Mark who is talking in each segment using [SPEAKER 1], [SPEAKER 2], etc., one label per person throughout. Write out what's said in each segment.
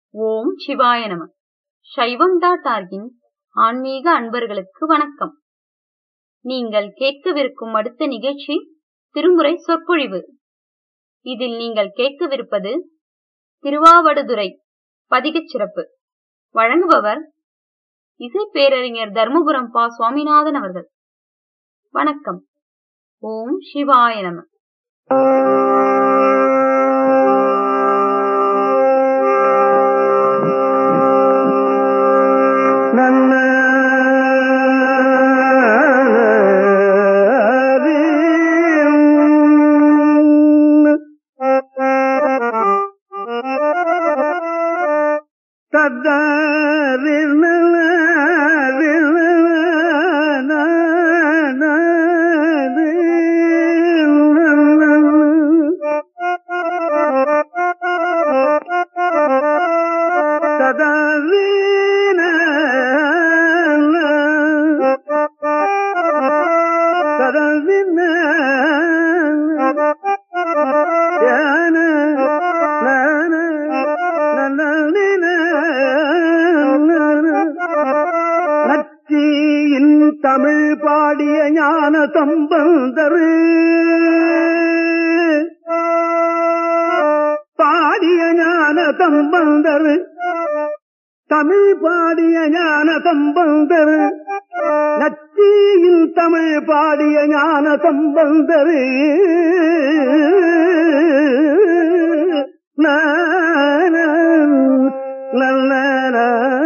[SPEAKER 1] ஓம் சிவாய நம சைவம் டாட் ஆர்கின் ஆன்மீக அன்பர்களுக்கு வணக்கம் நீங்கள் கேட்கவிருக்கும் அடுத்த நிகழ்ச்சி திருமுறை சொற்பொழிவு இதில் நீங்கள் கேட்கவிருப்பது திருவாவடுதுறை பதிகச் சிறப்பு வழங்குபவர் இசை பேரறிஞர் தர்மபுரம் பா சுவாமிநாதன் அவர்கள் வணக்கம் ஓம் சிவாய நம
[SPEAKER 2] நல்ல நச்சியின் தமிழ் பாடிய ஞான சம்பந்தரு பாடிய ஞான சம்பந்தரு தமிழ் பாடிய ஞான சம்பந்தரு நச்சியின் தமிழ் பாடிய ஞான சம்பந்தரு நல்ல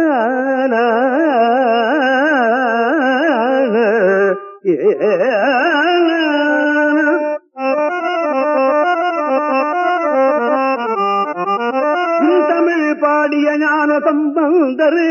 [SPEAKER 2] தமிழ் பாடிய ஞான சம்பந்தரு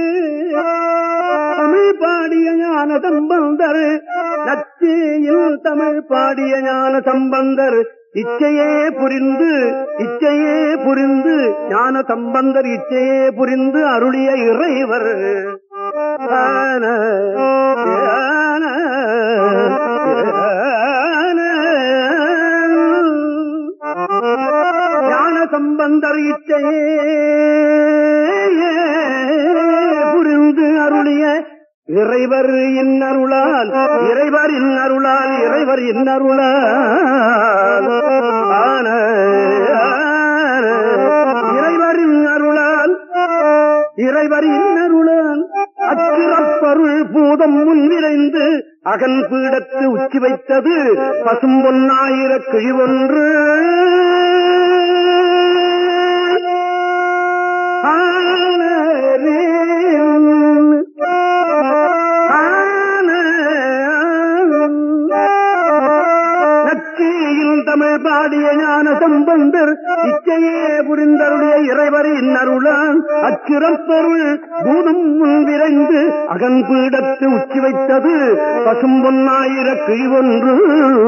[SPEAKER 2] தமிழ் பாடிய ஞான சம்பந்தரு நச்சியில் தமிழ் பாடிய ஞான சம்பந்தர் இச்சையே புரிந்து இச்சையே புரிந்து ஞான சம்பந்தர் இச்சையே புரிந்து அருளிய இறைவர் ஆன, ஆன, ஆன. ஞான சம்பந்தர் இச்சையே புரிந்து அருளிய இறைவர் இன்னருளால் இறைவர் இன்னருளால் இறைவர் இன்னருளால் ஆன ஆன. இறைவர் இன்னருளால் இறைவர் இன்னருளால் அச்சிறப்பருள் பூதம் முன்விரைந்து அகன் பீடத்து உச்சி வைத்தது பசும் பொன்னாயிர கிழிவொன்று நச்சியில் தமிழ் பாடிய ஞான சம்பந்தர் இச்சையே புரிந்தருடைய இறைவர் இன்னருளான் அச்சிறப்பருள் பூதம் முன் விரைந்து அகன் பீடத்து உச்சி வைத்தது பசும் பொன்னாயிர கிழிவொன்று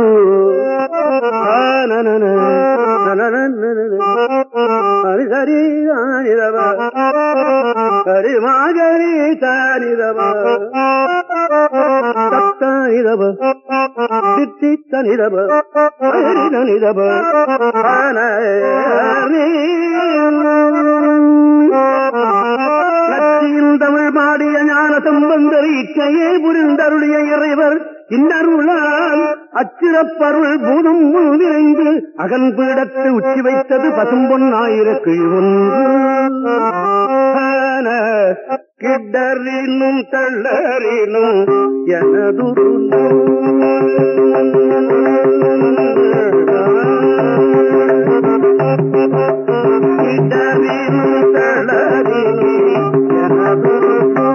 [SPEAKER 2] ஹரி ஹரி தானிதவ ஹரி மாகரி தானிதவ தத்தானிதவ தித்தித்தனிதவ ஹரிதனிதவ நச்சியில் தமிழ் பாடிய ஞான சம்பந்தர் இச்சையே புரிந்தருடைய இறைவர் இன்னருளால் அச்சிறப்பருள் பூதம் முன்விரைந்து அகன் பீடத்து உச்சி வைத்தது பசும்பொன் ஆயிர கிழிவொன்று கிடறினும் தள்ளறினும் எனதுரு கிடறினும் தள்ளறினும் எனதுரு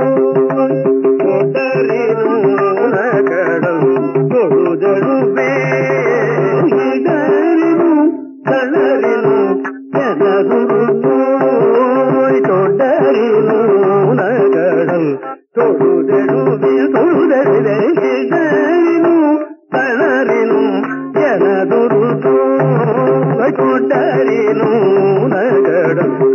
[SPEAKER 2] தொடரினும் உலகடம் தொழுதழுவே இடரினும் தளரினும் எனதுரு நோய் தொடரினும் உலகடம் தொழுதழுவே தொழுதழுவே இடரினும் தளரினும் எனதுரு நோய் தொடரினும் உலகடம்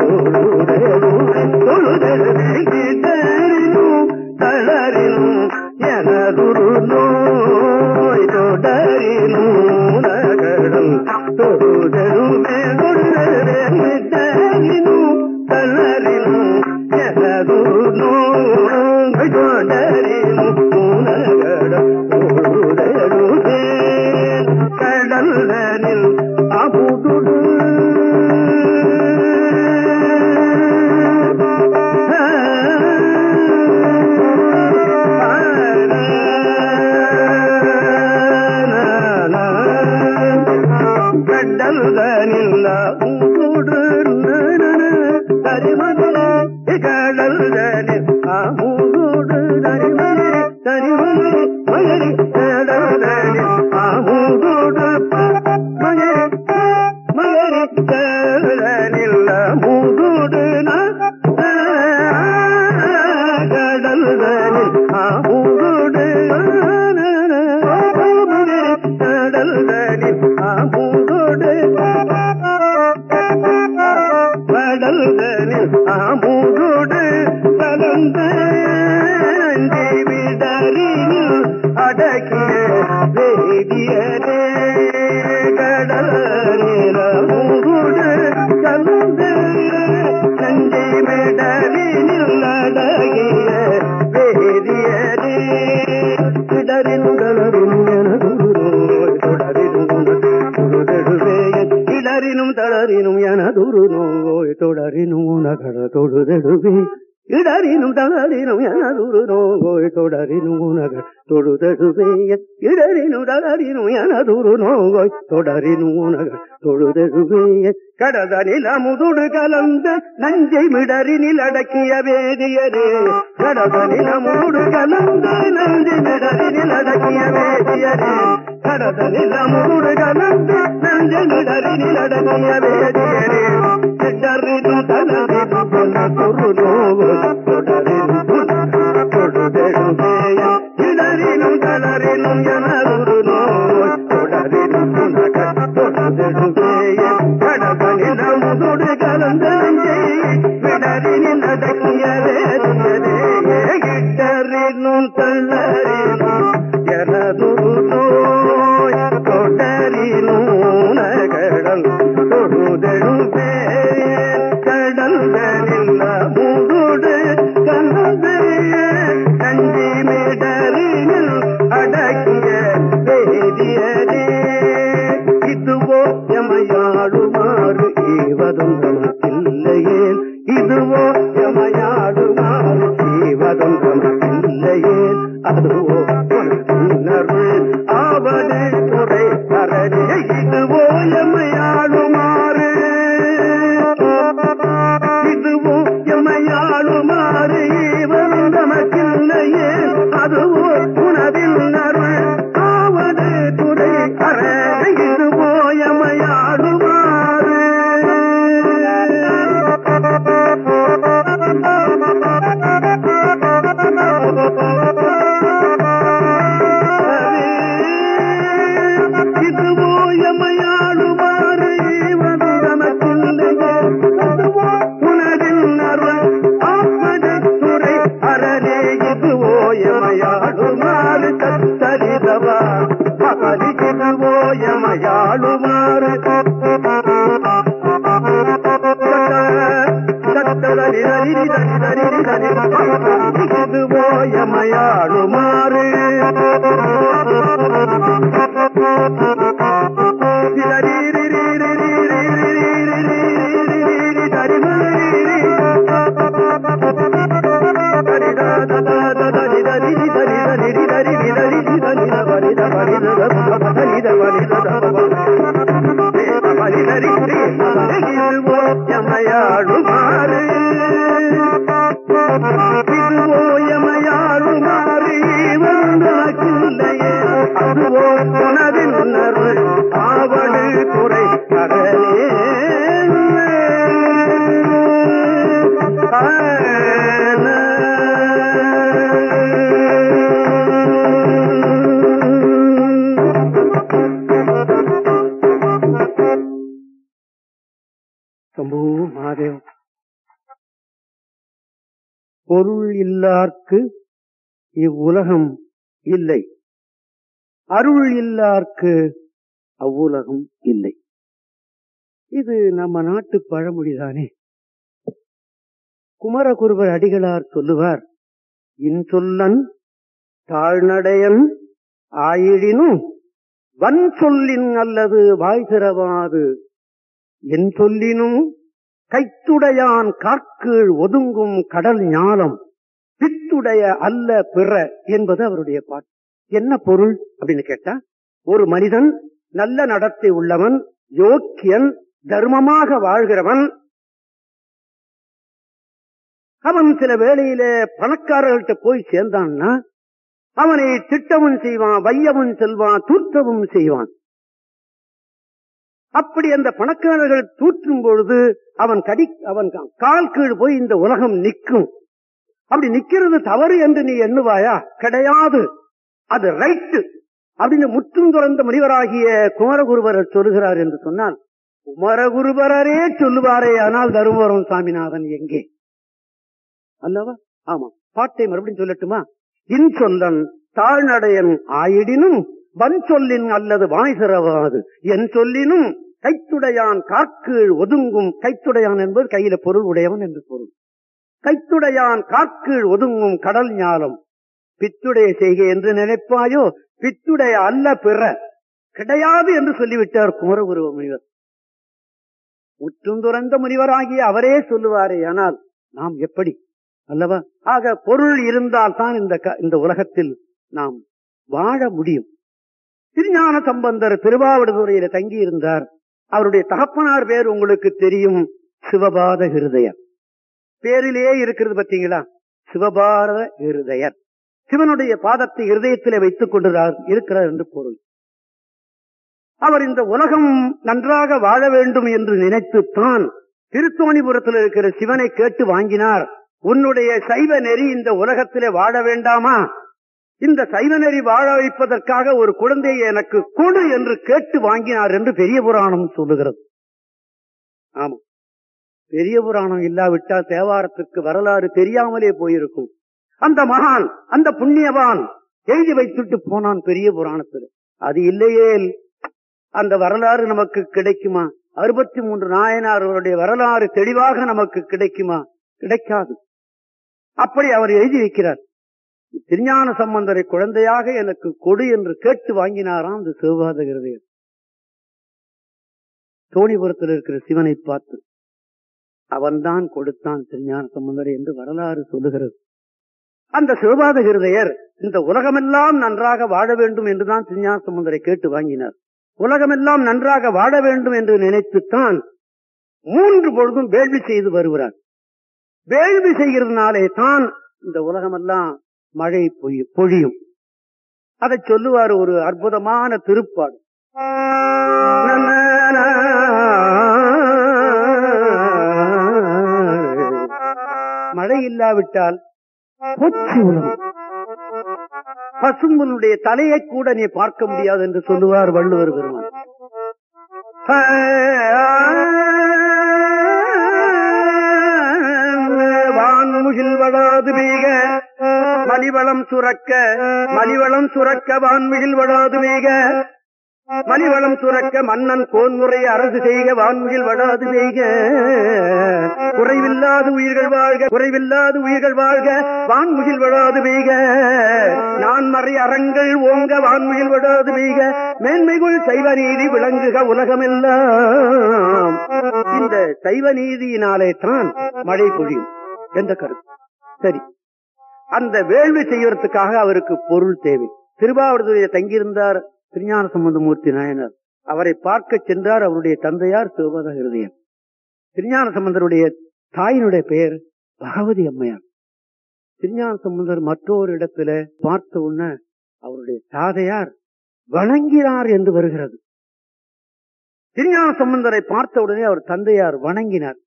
[SPEAKER 2] தரிமகரி கடல் தனில் அமுதோடு தரிமகரி தரிமகரி மகரி கடல் தனில் அமுதோடு மகரி மகரி கடலில் அமுதோடு கடல் தனில் அமுதோடு கடல் தனில் அமுதோடு கடல்தனில் ஆமூரோடு கலந்த நஞ்சி விடரில் அடக்கிய வேதியரே கடலில் ஆமூரோடு கலந்த நஞ்சி விடரில் அடக்கிய வேதியரே இடரின் கலரின் எனதுரோய் தொடரின் தொழுதெடுவேன் இடரினும் தளரினும் எனதுரு நோய் தொடரினும் உனகட தொழுதெடுவே இடரினும் தளரினும் எனதுரு நோய் தொடரினும் உனக தொழுதெடுவே இடரினும் தளரினும் எனதுரு நோய் தொடரினும் உனக தொழுதெடுவே கடதனில் அமுதுடு கலந்த நஞ்சை மிடரினில் அடக்கிய வேதியரே கடதனில் அமுதுடு கலந்த நஞ்சை மிடரினில் அடக்கிய வேதியரே கடதனில் அமுதுடு கலந்த நஞ்சை மிடரினில் அடக்கிய வேதியரே சிட்டரினும் தனதினும் பொன்ன குருநோவு தொடரினும் தொடுதெழுதேய இடரினும் தளரினும் எனதுரு நோய் தொடரினும் உனக தொடுதெழுதேய கடதனில் அமுதுடு கலந்த நஞ்சை மிடரினில் அடக்கிய வேதியரே கிட்டரினும் தள்ளரினும் எனதுரு நோய் தொடரினும் உனகடல் தொடுதெழுதே கடல் தனில் அமுதுடு கலந்த கஞ்சி மிடரினில் அடக்கிய வேதியரே இதுவோ எமையாடுமாறு ஈவதும் நமக்கில்லையே இதுவோ எமையாடுமாறு ஈவதும் நமக்கில்லையே அதுவோ உணர்வு ஆவது துறை தரனே இதுவோ எமையாடுமாறு இதுவோ எமையாளுமாறு ஈவரும் நமக்கில்லையே அதுவோ உணவில் அருள் ஆவது துறை அற இதுவோ எமையாளுமாறு இதுவோ எமையாளுமாறு ஈவரும் நமக்கில்லையே அதுவோ உனதில் அருள் ஆப்பது துறை அரணே இதுவோ எமையாளுமாறு தத்தரிதவா பகலி இதுவோ எமையாளுமாறு இதுவோ எமையாளுமாறு யமையாடுமாறு இதுவோ யமையாடுமாறு வந்தனக்கில்லையே அதுவோ உனதின் உணர்வு ஆவடு துறை கடலே சம்பு மகாதேவ் பொருள் இல்லார்க்கு இவ்வுலகம் இல்லை அருள் இல்லார்க்கு அவ்வுலகம் இல்லை இது நம்ம நாட்டு பழமொழிதானே குமரகுருவர் அடிகளார் சொல்லுவார் இன்சொல்லன் தாழ்நடையன் ஆயிடினும் வன் சொல்லின் அல்லது வாய் திறவாது என் சொல்லினும் கைத்துடையான் காற்கீழ் ஒதுங்கும் கடல் ஞாலம் பித்துடைய அல்ல பிற என்பது அவருடைய பாட்டு என்ன பொருள் அப்படின்னு கேட்டா ஒரு மனிதன் நல்ல நடத்தை உள்ளவன் யோக்கியன் தர்மமாக வாழ்கிறவன் அவன் சில வேளையிலே பணக்காரர்கள்ட்ட போய் சேர்ந்தான்னா அவனை திட்டவும் செய்வான் வையவும் செல்வான் தூற்றவும் செய்வான் அப்படி அந்த பணக்காரர்கள் தூற்றும் பொழுது அவன் கடி அவன் கால் கீழ் போய் இந்த உலகம் நிற்கும் அப்படி நிக்கிறது தவறு என்று நீ எண்ணுவாயா கிடையாது அது ரைட்டு அப்படின்னு முற்றும் துறந்த முனிவராகிய குமரகுருபரர் சொல்லுகிறார் என்று சொன்னால் குமரகுருபரரே சொல்லுவாரே ஆனால் தருமபுரம் சாமிநாதன் எங்கே அல்லவா ஆமா பாட்டை மறுபடியும் சொல்லட்டுமா இன் சொல்லன் தாழ்நடையன் ஆயிடினும் வன் சொல்லின் அல்லது வாய் சிறவாது என் சொல்லினும் கைத்துடையான் கார்கீழ் ஒதுங்கும் கைத்துடையான் என்பது கையில பொருள் உடையவன் என்று பொருள் கைத்துடையான் கார்கீழ் ஒதுங்கும் கடல் ஞாலம் பித்துடைய செய்கை என்று நினைப்பாயோ பித்துடைய அல்ல பிற கிடையாது என்று சொல்லிவிட்டார் குமரகுருவ முனிவர் முற்றும் துறந்த முனிவராகிய அவரே சொல்லுவாரே ஆனால் நாம் எப்படி அல்லவா ஆக பொருள் இருந்தால் தான் இந்த இந்த உலகத்தில் நாம் வாழ முடியும் திருஞான சம்பந்தர் திருவாவடுதுறையில தங்கி இருந்தார் அவருடைய தகப்பனார் பேர் உங்களுக்கு தெரியும் சிவபாத ஹிருதயர் பேரிலேயே இருக்கிறது பார்த்தீங்களா சிவபாரத ஹிருதயர் சிவனுடைய பாதத்தை இருதயத்திலே வைத்துக் கொண்டுறார் இருக்கிறார் என்று பொருள் அவர் இந்த உலகம் நன்றாக வாழ வேண்டும் என்று நினைத்துத்தான் திருத்தோணிபுரத்தில் இருக்கிற சிவனை கேட்டு வாங்கினார் உன்னுடைய சைவ நெறி இந்த உலகத்திலே வாழ வேண்டாமா இந்த சைவ நெறி வாழ வைப்பதற்காக ஒரு குழந்தையை எனக்கு கொடு என்று கேட்டு வாங்கினார் என்று பெரிய புராணம் சொல்லுகிறது ஆமா பெரிய புராணம் இல்லாவிட்டால் தேவாரத்துக்கு வரலாறு தெரியாமலே போயிருக்கும் அந்த மகான் அந்த புண்ணியவான் எழுதி வைத்துட்டு போனான் பெரிய புராணத்தில் அது இல்லையே அந்த வரலாறு நமக்கு கிடைக்குமா அறுபத்தி மூன்று நாயனார் அவருடைய வரலாறு தெளிவாக நமக்கு கிடைக்குமா கிடைக்காது அப்படி அவர் எழுதி வைக்கிறார் திருஞான சம்பந்தரை குழந்தையாக எனக்கு கொடு என்று கேட்டு வாங்கினாராம் அந்த சிவபாத கிருதயர் தோணிபுரத்தில் இருக்கிற சிவனை பார்த்து அவன்தான் கொடுத்தான் திருஞான சம்பந்தரை என்று வரலாறு சொல்லுகிறது அந்த சிவபாத கிருதையர் இந்த உலகமெல்லாம் நன்றாக வாழ வேண்டும் என்றுதான் திருஞான சம்பந்தரை கேட்டு வாங்கினார் உலகமெல்லாம் நன்றாக வாழ வேண்டும் என்று நினைத்துத்தான் மூன்று பொழுதும் வேள்வி செய்து வருகிறார் வேள்வி செய்கிறதுனாலே தான் இந்த உலகமெல்லாம் மழை பொழியும் அதை சொல்லுவார் ஒரு அற்புதமான திருப்பாடு மழை இல்லாவிட்டால் பொச்சு உலகம் பசும்பனுடைய தலையை கூட நீ பார்க்க முடியாது என்று சொல்லுவார் வள்ளுவர் பெருமான் வான்முகில் வடாது மீக மலிவளம் சுரக்க மலிவளம் சுரக்க வான்முகில் வடாது மீக மலிவளம் சுரக்க மன்னன் கோன்முறை அரசு செய்க வான்முகில் வடாது செய்க குறைவில்லாத உயிர்கள் வாழ்க குறைவில்லாத உயிர்கள் வாழ்க வான்முகில் வடாது பெய்க நான் மறை அறங்கள் ஓங்க வான்முகில் வடாது பெய்க மேன்மைகுள் சைவ நீதி விளங்குக உலகமெல்லாம் இந்த சைவ நீதியினாலே தான் மழை பொழியும் என்ற கருத்து சரி அந்த வேள்வி செய்யறதுக்காக அவருக்கு பொருள் தேவை திருவாவூர்துறையை தங்கியிருந்தார் திருஞான சம்பந்தமூர்த்தி நாயனர் அவரை பார்க்க சென்றார் அவருடைய தந்தையார் சிவபாத ஹிருதயன் திருஞான சம்பந்தருடைய தாயினுடைய பெயர் பகவதி அம்மையார் திருஞான சம்பந்தர் மற்றொரு இடத்துல பார்த்த உடனே அவருடைய தாதையார் வணங்கினார் என்று வருகிறது திருஞான சம்பந்தரை பார்த்த உடனே அவர் தந்தையார் வணங்கினார்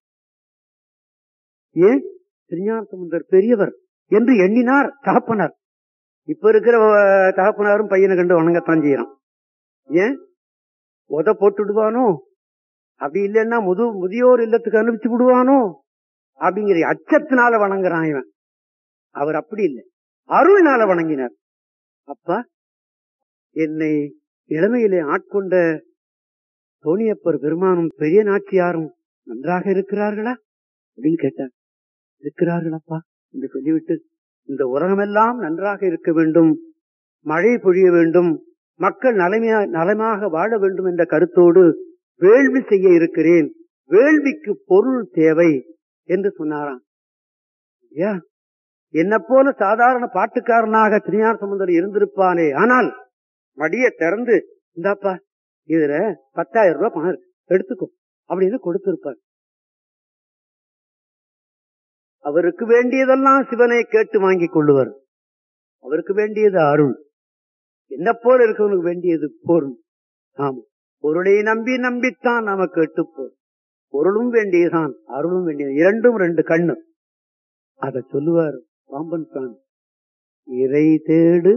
[SPEAKER 2] ஏன் திருஞான சம்பந்தர் பெரியவர் என்று எண்ணினார் தகப்பனார் இப்ப இருக்கிற தகப்பனாரும் பையனை கண்டு வணங்கத்தான் செய்யறான் ஏன் உத போட்டுடுவானோ அப்படி இல்லைன்னா முது முதியோர் இல்லத்துக்கு அனுப்பிச்சு விடுவானோ அப்படிங்கிற அச்சத்தினால வணங்குறான் இவன் அவர் அப்படி இல்லை அருள்னால வணங்கினார் அப்பா என்னை இளமையிலே ஆட்கொண்ட தோணியப்பர் பெருமானும் பெரிய நாச்சியாரும் நன்றாக இருக்கிறார்களா அப்படின்னு கேட்டார் இருக்கிறார்களப்பா என்று சொல்லிவிட்டு இந்த உலகமெல்லாம் நன்றாக இருக்க வேண்டும் மழை பொழிய வேண்டும் மக்கள் நலமையா நலமாக வாழ வேண்டும் என்ற கருத்தோடு வேள்வி செய்ய இருக்கிறேன் வேள்விக்கு பொருள் தேவை என்று சொன்னாராம் ஐயா என்ன போல சாதாரண பாட்டுக்காரனாக திருஞான சம்பந்தர் இருந்திருப்பானே ஆனால் மடிய திறந்து இந்தாப்பா இதுல பத்தாயிரம் ரூபாய் பணம் இருக்கு எடுத்துக்கோ அப்படின்னு கொடுத்திருப்பார் அவருக்கு வேண்டியதெல்லாம் சிவனை கேட்டு வாங்கிக் கொள்ளுவர் அவருக்கு வேண்டியது அருள் என்ன போல இருக்கவனுக்கு வேண்டியது பொருள் ஆமா பொருளை நம்பி நம்பித்தான் நாம கேட்டுப்போம் பொருளும் வேண்டியதுதான் அருளும் வேண்டியது இரண்டும் ரெண்டு கண்ணு அத சொல்லுவார் பாம்பன் சாமி இறை தேடு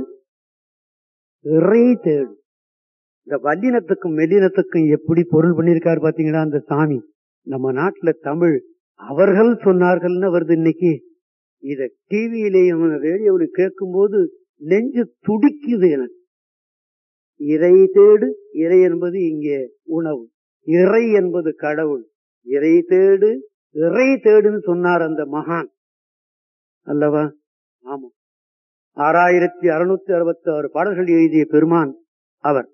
[SPEAKER 2] இறை தேடு இந்த வல்லினத்துக்கும் மெல்லினத்துக்கும் எப்படி பொருள் பண்ணிருக்காரு பாத்தீங்களா அந்த சாமி நம்ம நாட்டுல தமிழ் அவர்கள் சொன்னார்கள்னு வருது இன்னைக்கு இத டிவியிலையும் ரேடியோவிலும் கேட்கும் போது நெஞ்சு துடிக்குது எனக்கு இறை தேடு இறை என்பது இங்கே உணவு இறை என்பது கடவுள் இறை தேடு இறை தேடுன்னு சொன்னார் அந்த மகான் அல்லவா ஆமா ஆறாயிரத்தி அறுநூத்தி அறுபத்தி ஆறு பாடல்கள் எழுதிய பெருமான் அவர்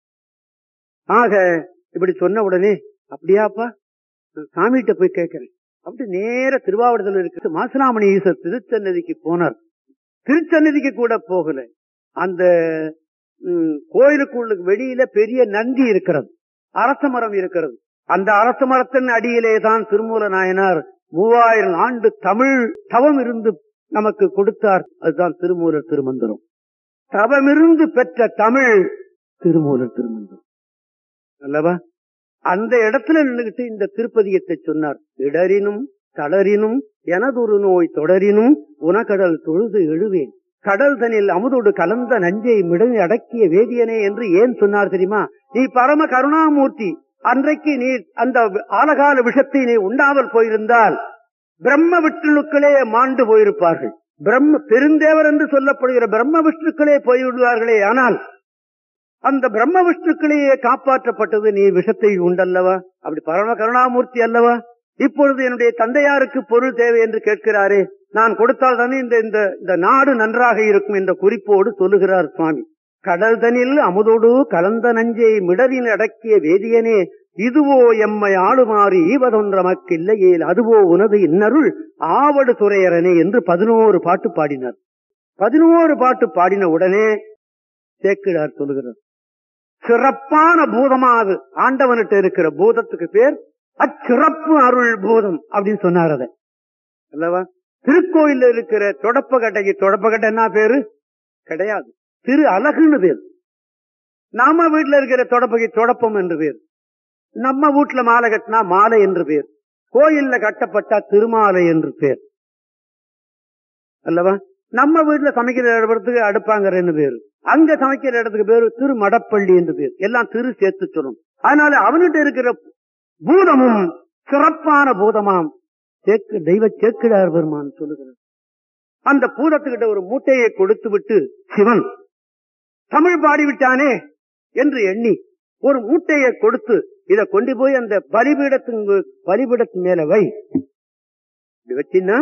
[SPEAKER 2] ஆக இப்படி சொன்ன உடனே அப்படியாப்பா நான் சாமிகிட்ட போய் கேட்கிறேன் அப்படி நேர திருவாவூரத்தில் இருக்கிற மாசிலாமணி ஈஸ்வர் திருச்சன்னதிக்கு போனார் திருச்சன்னதிக்கு கூட போகல அந்த ம், கோயிலுக்குள்ள வெளியில பெரிய நந்தி இருக்கிறது அரச மரம் இருக்கிறது அந்த அரச மரத்தின் அடியிலே தான் திருமூல நாயனார் மூவாயிரம் ஆண்டு தமிழ் தவம் இருந்து நமக்கு கொடுத்தார் அதுதான் திருமூலர் திருமந்திரம் தவமிருந்து பெற்ற தமிழ் திருமூலர் திருமந்திரம் அல்லவா அந்த இடத்துல நின்றுகிட்டு இந்த திருப்பதியத்தை சொன்னார் இடரினும் தளரினும் எனதொரு நோய் தொடரினும் உனக்கடல் தொழுது எழுவேன் கடல் தனில் அமுதோடு கலந்த நஞ்சை மிடங்கு அடக்கிய வேதியனே என்று ஏன் சொன்னார் தெரியுமா நீ பரம கருணாமூர்த்தி அன்றைக்கு நீ அந்த ஆலகால விஷத்தை நீ உண்டாமல் போயிருந்தால் பிரம்ம விஷ்ணுக்களே மாண்டு போயிருப்பார்கள் பிரம்ம பெருந்தேவர் என்று சொல்லப்படுகிற பிரம்ம விஷ்ணுக்களே போய்விடுவார்களே ஆனால் அந்த பிரம்ம விஷ்ணுக்களையே காப்பாற்றப்பட்டது நீ விஷத்தை உண்டல்லவா அப்படி பரம கருணாமூர்த்தி அல்லவா இப்பொழுது என்னுடைய தந்தையாருக்கு பொருள் தேவை என்று கேட்கிறாரே நான் கொடுத்தால் தானே இந்த இந்த இந்த நாடு நன்றாக இருக்கும் என்ற குறிப்போடு சொல்லுகிறார் சுவாமி கடல் தனில் அமுதோடு கலந்த நஞ்சை மிடரில் அடக்கிய வேதியனே இதுவோ எம்மை ஆளுமாறு ஈவதொன்றமக்கு இல்லையேல் அதுவோ உனது இன்னருள் ஆவடு துறையரனே என்று பதினோரு பாட்டு பாடினார் பதினோரு பாட்டு பாடின உடனே சேக்கிழார் சொல்லுகிறார் சிறப்பான பூதமாது ஆண்டவன்கிட்ட இருக்கிற பூதத்துக்கு பேர் அச்சிறப்பு அருள் பூதம் அப்படின்னு சொன்னார் அதை அல்லவா திருக்கோயில்ல இருக்கிற தொடப்பகட்டைக்கு தொடப்பகட்டை என்ன பேரு கிடையாது திரு அழகுன்னு பேர் நாம வீட்டுல இருக்கிற தொடப்பகை தொடப்பம் என்று பேர் நம்ம வீட்டுல மாலை கட்டினா மாலை என்று பேர் கோயில்ல கட்டப்பட்டா திருமாலை என்று பேர் அல்லவா நம்ம வீட்டுல சமைக்கிற இடத்துக்கு அடுப்பாங்கறன்னு பேரு அங்க சமைக்கிற இடத்துக்கு பேரு திரு மடப்பள்ளி என்று பேர் எல்லாம் திரு சேர்த்து சொல்லணும் அதனால அவன்கிட்ட இருக்கிற பூதமும் சிறப்பான பூதமாம் சேக்கு தெய்வ சேக்கிடார் பெருமான் சொல்லுகிறார் அந்த பூதத்துக்கிட்ட ஒரு மூட்டையை கொடுத்து விட்டு சிவன் தமிழ் பாடிவிட்டானே என்று எண்ணி ஒரு மூட்டையை கொடுத்து இத கொண்டு போய் அந்த பலிபீடத்து பலிபீடத்து மேல வை இப்படி வச்சின்னா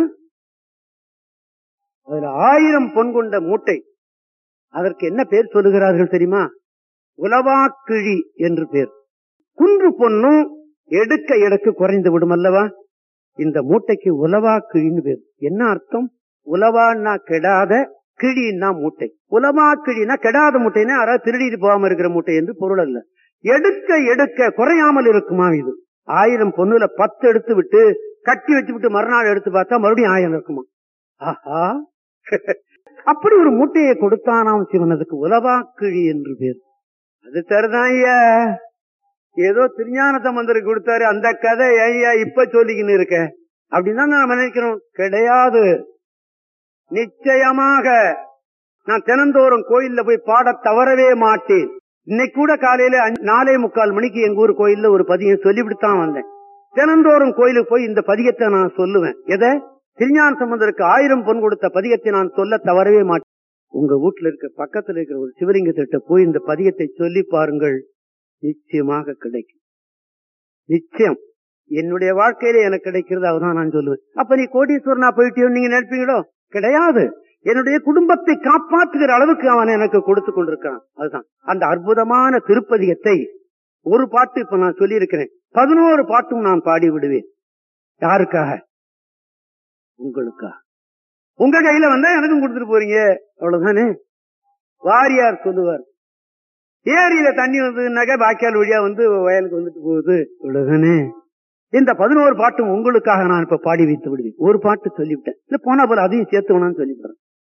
[SPEAKER 2] அதுல ஆயிரம் பொன் கொண்ட மூட்டை அதற்கு என்ன பேர் சொல்லுகிறார்கள் தெரியுமா உலவாக்கிழி என்று பேர் குன்று பொன்னும் எடுக்க எடுக்க குறைந்து விடும் அல்லவா இந்த மூட்டைக்கு உலவா கிழின்னு பேர் என்ன அர்த்தம் உலவான்னா கெடாத கிழின்னா மூட்டை உலவா கிழினா கெடாத மூட்டைன்னா யாராவது திருடிட்டு போகாம இருக்கிற மூட்டை என்று பொருள் அல்ல எடுக்க எடுக்க குறையாமல் இருக்குமா இது ஆயிரம் பொண்ணுல பத்து எடுத்து விட்டு கட்டி வச்சு விட்டு மறுநாள் எடுத்து பார்த்தா மறுபடியும் ஆயிரம் இருக்குமா ஆஹா அப்படி ஒரு மூட்டையை கொடுத்தானாம் சிவன் அதுக்கு உலவா கிழி என்று பேர் அது சரிதான் ஐயா ஏதோ திருஞான சம்பந்தருக்கு கொடுத்தாரு அந்த கதை ஐயா இப்ப சொல்லிக்கின்னு இருக்க அப்படின்னு நான் நினைக்கிறோம் கிடையாது நிச்சயமாக நான் தினந்தோறும் கோயில்ல போய் பாட தவறவே மாட்டேன் இன்னைக்கு கூட காலையில அஞ்சு- நாலே முக்கால் மணிக்கு எங்க ஊர் கோயில்ல ஒரு பதியம் சொல்லிவிட்டுத்தான் வந்தேன் தினந்தோறும் கோயிலுக்கு போய் இந்த பதிகத்தை நான் சொல்லுவேன் எதை திருஞான சம்பந்தருக்கு ஆயிரம் பொன் கொடுத்த பதிகத்தை நான் சொல்ல தவறவே மாட்டேன் உங்க வீட்டுல இருக்க பக்கத்துல இருக்கிற ஒரு சிவலிங்கத்திட்ட போய் இந்த பதிகத்தை சொல்லி பாருங்கள் நிச்சயமாக கிடைக்கும் நிச்சயம் என்னுடைய வாழ்க்கையில எனக்கு கிடைக்கிறது அதுதான் நான் சொல்லுவேன் அப்ப நீ கோடீஸ்வரனா போயிட்டியோ நீங்க நினைப்பீங்களோ கிடையாது என்னுடைய குடும்பத்தை காப்பாற்றுகிற அளவுக்கு அவன் எனக்கு கொடுத்து கொண்டிருக்கான் அதுதான் அந்த அற்புதமான திருப்பதிகத்தை ஒரு பாட்டு இப்ப நான் சொல்லி இருக்கிறேன் பதினோரு பாட்டும் நான் பாடி விடுவேன் யாருக்காக உங்களுக்காக உங்க கையில வந்தா எனக்கும் கொடுத்துட்டு போறீங்க அவ்வளவுதானே வாரியார் சொல்லுவார் ஏரியில தண்ணி வந்ததுனாக்கா வாய்க்கால் வழியா வந்து வயலுக்கு வந்துட்டு போகுது இவ்வளவுதானே இந்த பதினோரு பாட்டும் உங்களுக்காக நான் இப்ப பாடி வைத்து விடுவேன் ஒரு பாட்டு சொல்லிவிட்டேன் இல்ல போனா போல அதையும் சேர்த்து வேணாம்னு சொல்லிவிடுறேன்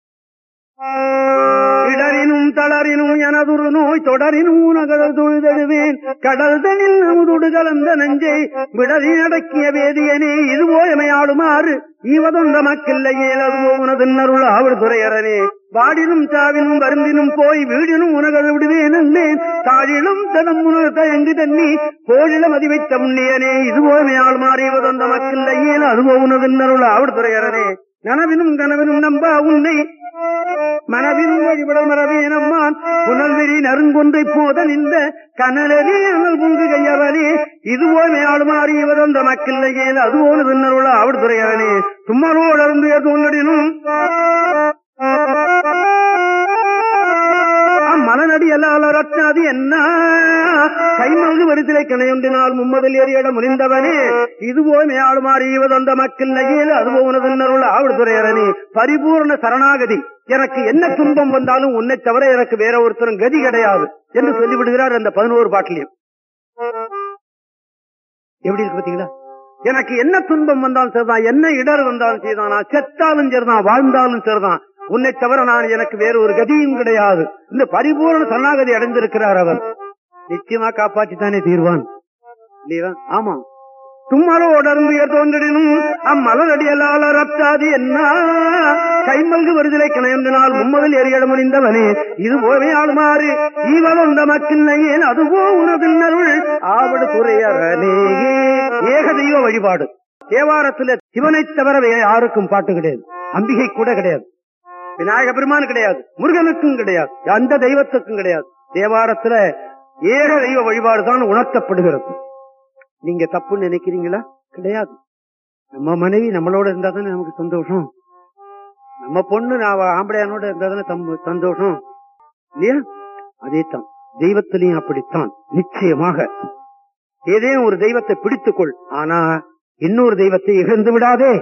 [SPEAKER 2] இடரினும் தளரினும் எனதுரு நோய் தொடரினும் நகழல் தொழுதழுவேன் கடல் தனில் நமுதுடு கலந்த நெஞ்சை விடதி அடக்கிய வேதியனே இது போயமையாடுமாறு ஈவதொந்த மக்கில்லையே அதுவோ உனதின்னருள் ஆவடு துறையரனே வாடினும் சாவினும் வருந்தினும் போய் வீடினும் உனகள் விடுவேன் அல்லேன் தாழிலும் தனம் உணர் தயங்கு தண்ணி கோழிலம் அதி வைத்த முன்னியனே இது போயமையாள் மாறிவதொந்த மக்கில்லையே அதுவோ உனதின்னருள் ஆவடு துறையரனே நனவினும் கனவினும் நம்பா உன்னை மனவினும் வழிபட மரவேனம்மான் புனல்வெறி நறுங்கொன்றை போத நின்ற கனலனே அனல் புங்கு கையவனே இதுவோ மேலுமாறி இவதந்த மக்கில்லையே அதுவோனு தின்னருள அவள் துறையவனே சும்மரோடர்ந்து தோன்றடினும் மலநடி அல்லாது என்ன கைமல்கு வரிசிலை கிணையொன்றினால் மும்மதில் ஏறியிட முனிந்தவனே இதுவோ மேலுமாறி இவதந்த மக்கில்லையே அதுவோ உனதன்னருள் ஆவடு துறையரனே பரிபூர்ண சரணாகதி எனக்கு என்ன துன்பம் வந்தாலும் உன்னை தவிர எனக்கு வேற ஒருத்தரும் கதி கிடையாது என்று சொல்லிவிடுகிறார் அந்த பதினோரு பாட்டிலையும் எப்படி இருக்கு பாத்தீங்களா எனக்கு என்ன துன்பம் வந்தாலும் சரிதான் என்ன இடர் வந்தாலும் சரிதான் நான் செத்தாலும் சரிதான் வாழ்ந்தாலும் சரிதான் உன்னை தவிர நான் எனக்கு வேற ஒரு கதியும் கிடையாது இந்த பரிபூர்ண சரணாகதி அடைந்திருக்கிறார் அவர் நிச்சயமா காப்பாற்றித்தானே தீர்வான் இல்லையா ஆமா தும்மலோடர்ந்து தோன்றினும் அம்மலரடியலால் ரப்தாது என்ன கைமல்கு வருதலை கிணையந்தினால் மும்மதில் எரியட முடிந்தவனே இது போவே ஆளுமாறு ஈவலொந்த மக்கில்லையே அதுவோ உனதில் அருள் ஆவடு துறையரனே ஏக தெய்வ வழிபாடு தேவாரத்துல சிவனைத் தவிர வேற யாருக்கும் பாட்டு கிடையாது அம்பிகை கூட கிடையாது விநாயக பெருமான் கிடையாது முருகனுக்கும் கிடையாது அந்த தெய்வத்துக்கும் கிடையாது தேவாரத்துல ஏக தெய்வ வழிபாடு தான் உணர்த்தப்படுகிறது நீங்க தப்பு நினைக்கிறீங்களா கிடையாது நம்ம மனைவி நம்மளோட இருந்தா தானே நமக்கு சந்தோஷம் நம்ம பொண்ணு நான் ஆம்பளையானோட இருந்தா தானே தம் சந்தோஷம் இல்லையா அதே தான் தெய்வத்திலையும் அப்படித்தான் நிச்சயமாக ஏதேனும் ஒரு தெய்வத்தை பிடித்துக்கொள் ஆனா இன்னொரு தெய்வத்தை இழந்து விடாதே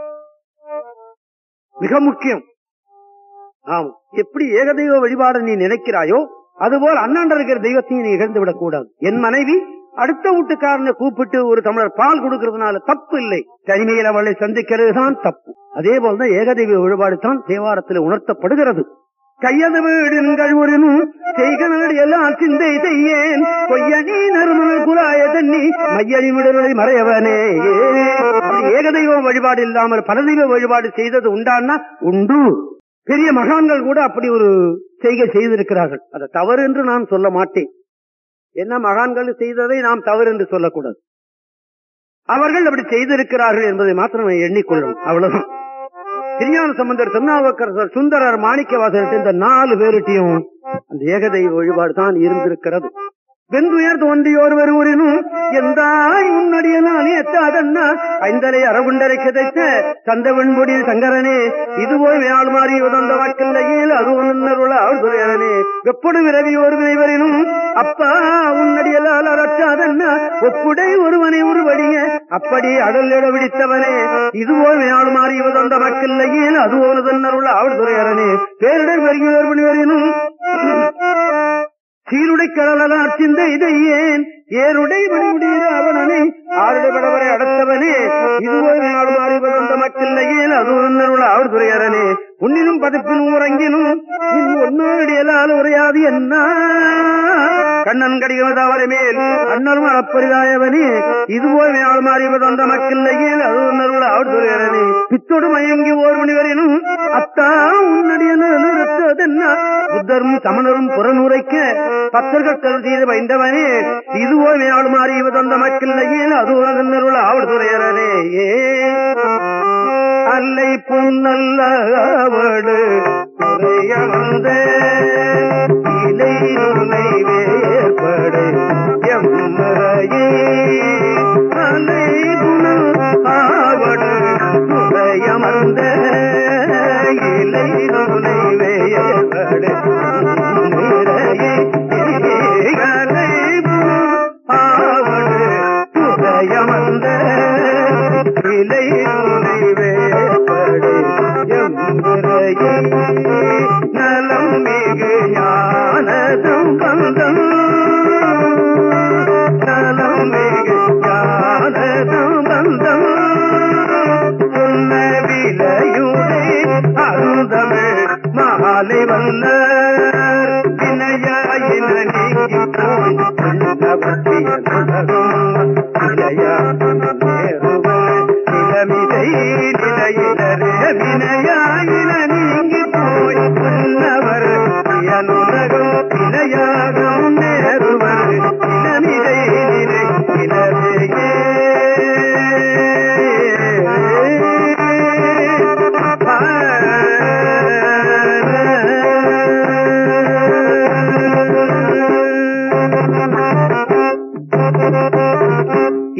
[SPEAKER 2] மிக முக்கியம் ஆமா எப்படி ஏகதெய்வ வழிபாடு நீ நினைக்கிறாயோ அதுபோல் அண்ணாண்ட இருக்கிற தெய்வத்தையும் நீ இழந்து விடக் கூடாது என் மனைவி அடுத்த வீட்டுக்காரனை கூப்பிட்டு ஒரு தமிழர் பால் கொடுக்கறதுனால தப்பு இல்லை தனிமையில் அவளை சந்திக்கிறது தான் தப்பு அதே போலதான் ஏகதெய்வ வழிபாடு தான் தேவாரத்தில் உணர்த்தப்படுகிறது கையது வீடுங்கள் ஒருனும் செய்க நாடு எல்லாம் சிந்தை செய்யேன் கொய்யனி நறுமண குலாய தண்ணி மையடி விடுதலை மறையவனே ஏகதெய்வ வழிபாடு இல்லாமல் பலதெய்வ வழிபாடு செய்தது உண்டான்னா உண்டு பெரிய மகான்கள் கூட அப்படி ஒரு செய்கை செய்திருக்கிறார்கள் அதை தவறு என்று நான் சொல்ல மாட்டேன் என்ன மகான்கள் செய்ததை நாம் தவறு என்று சொல்லக்கூடாது அவர்கள் அப்படி செய்திருக்கிறார்கள் என்பதை மாத்திரம் எண்ணிக்கொள்ளும் அவ்வளவுதான் திருஞான சம்பந்தர் திருநாவுக்கரசர் சுந்தரர் மாணிக்கவாசர் இந்த நாலு பேருட்டையும் அந்த ஏகதெய்வ வழிபாடு தான் இருந்திருக்கிறது வெந்துயர் தோன்றியோர் வருவரினும் எந்தாய் உன்னடியனானே எத்தாதன்னா ஐந்தரை அரகுண்டரை கிதைத்த சந்த வெண்பொடி சங்கரனே இது போய் வேள் மாறி உதந்த வாக்கில்லையில் அது ஒன்னருள அவர்துரையனே வெப்படு விரவி ஒரு வினைவரினும் அப்பா உன்னடியலால் அறச்சாதன்னா ஒப்புடை ஒருவனை உருவடிய அப்படி அடல் இட விடித்தவனே இது போய் வேள் மாறி உதந்த வாக்கில்லையில் அது ஒனதன்னருள அவர்துரையரனே பேரிடர் வருகியோர் மணிவரினும் சீருடை கடலார் சிந்த இதை ஏன் ஏருடை மணிமுடிய அவனனை ஆருடை படவரை அடத்தவனே இதுவோ நாடு மாறி வந்த மக்கில்லையே அது உன்னருள் அவர் துறையரனே உன்னிலும் பதப்பினும் உறங்கினும் ஒன்னோடியலால் உரையாது என்ன கண்ணன் கடிகமதாவரை மேல் அண்ணரும் அறப்பரிதாயவனே இதுவோ நாள் மாறி வந்த மக்கில்லையே அது உன்னருள் அவர் துறையரனே பித்தோடு மயங்கி ஓர் மணிவரினும் அத்தா உன்னடிய நிறுத்ததென்ன புத்தரும் சமணரும் புறநூரைக்க பத்தர்கள் செய்து வைந்தவனே இதுவோ மேல் மாறி வந்த மக்கில்லையே அது உலகன்னருள் ஆவல் துறையரனே ஏ அல்லை புன்னல்லவடு துறைய வந்த இலை நுனை வேற்படு எம்மறையே அலை புனல் ஆவடு துறைய வந்த இலை நுனை வேற்படு நிறையே அலை புனல் ஆவடு துறையமந்த இலை நுனை வேப்படு எம்புரையே நலம் மிகு ஞானதம் பந்தம் நலம் மிகு ஞானதம்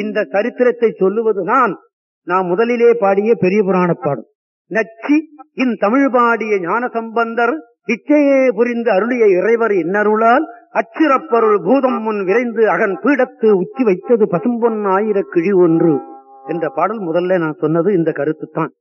[SPEAKER 2] இந்த சரித்திரத்தை சொல்லுவது நான் நான் முதலிலே பாடிய பெரிய புராண பாடும் நச்சி இன் தமிழ் பாடிய ஞான சம்பந்தர் இச்சையே புரிந்து அருளிய இறைவர் இன்னருளால் அச்சிறப்பருள் பூதம் முன் விரைந்து அகன் பீடத்து உச்சி வைத்தது பசும்பொன் ஆயிர கிழி ஒன்று என்ற பாடல் முதல்ல நான் சொன்னது இந்த கருத்து தான்